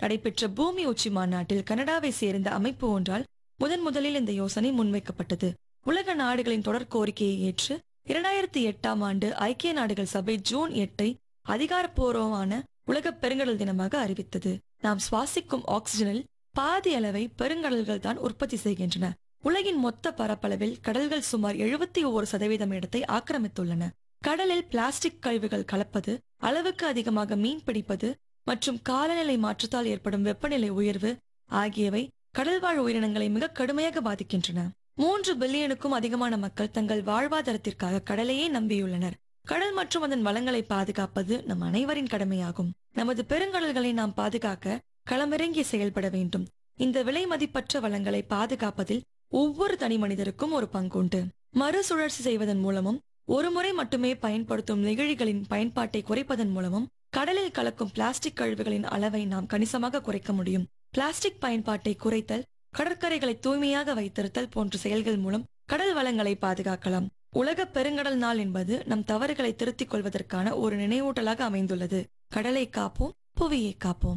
நடைபெற்ற பூமி உச்சி மாநாட்டில் கனடாவை சேர்ந்த அமைப்பு ஒன்றால் முதன் முதலில் இந்த யோசனை முன்வைக்கப்பட்டது உலக நாடுகளின் தொடர் கோரிக்கையை ஏற்று இரண்டாயிரத்தி எட்டாம் ஆண்டு ஐக்கிய நாடுகள் சபை ஜூன் எட்டை அதிகாரப்பூர்வமான உலக பெருங்கடல் தினமாக அறிவித்தது நாம் சுவாசிக்கும் ஆக்சிஜனில் பாதி அளவை பெருங்கடல்கள் தான் உற்பத்தி செய்கின்றன உலகின் மொத்த பரப்பளவில் கடல்கள் சுமார் எழுபத்தி ஓரு சதவீதம் இடத்தை ஆக்கிரமித்துள்ளன கடலில் பிளாஸ்டிக் கழிவுகள் கலப்பது அளவுக்கு அதிகமாக மீன் பிடிப்பது மற்றும் காலநிலை மாற்றத்தால் ஏற்படும் வெப்பநிலை உயர்வு ஆகியவை கடல்வாழ் உயிரினங்களை மிக கடுமையாக பாதிக்கின்றன மூன்று பில்லியனுக்கும் அதிகமான மக்கள் தங்கள் வாழ்வாதாரத்திற்காக கடலையே நம்பியுள்ளனர் கடல் மற்றும் அதன் வளங்களை பாதுகாப்பது நம் அனைவரின் கடமையாகும் நமது பெருங்கடல்களை நாம் பாதுகாக்க களமிறங்கி செயல்பட வேண்டும் இந்த விலை மதிப்பற்ற வளங்களை பாதுகாப்பதில் ஒவ்வொரு தனி மனிதருக்கும் ஒரு பங்குண்டு மறுசுழற்சி செய்வதன் மூலமும் ஒரு முறை மட்டுமே பயன்படுத்தும் நெகிழிகளின் பயன்பாட்டை குறைப்பதன் மூலமும் கடலில் கலக்கும் பிளாஸ்டிக் கழிவுகளின் அளவை நாம் கணிசமாக குறைக்க முடியும் பிளாஸ்டிக் பயன்பாட்டை குறைத்தல் கடற்கரைகளை தூய்மையாக வைத்திருத்தல் போன்ற செயல்கள் மூலம் கடல் வளங்களை பாதுகாக்கலாம் உலக பெருங்கடல் நாள் என்பது நம் தவறுகளை திருத்திக் கொள்வதற்கான ஒரு நினைவூட்டலாக அமைந்துள்ளது கடலை காப்போம் புவியை காப்போம்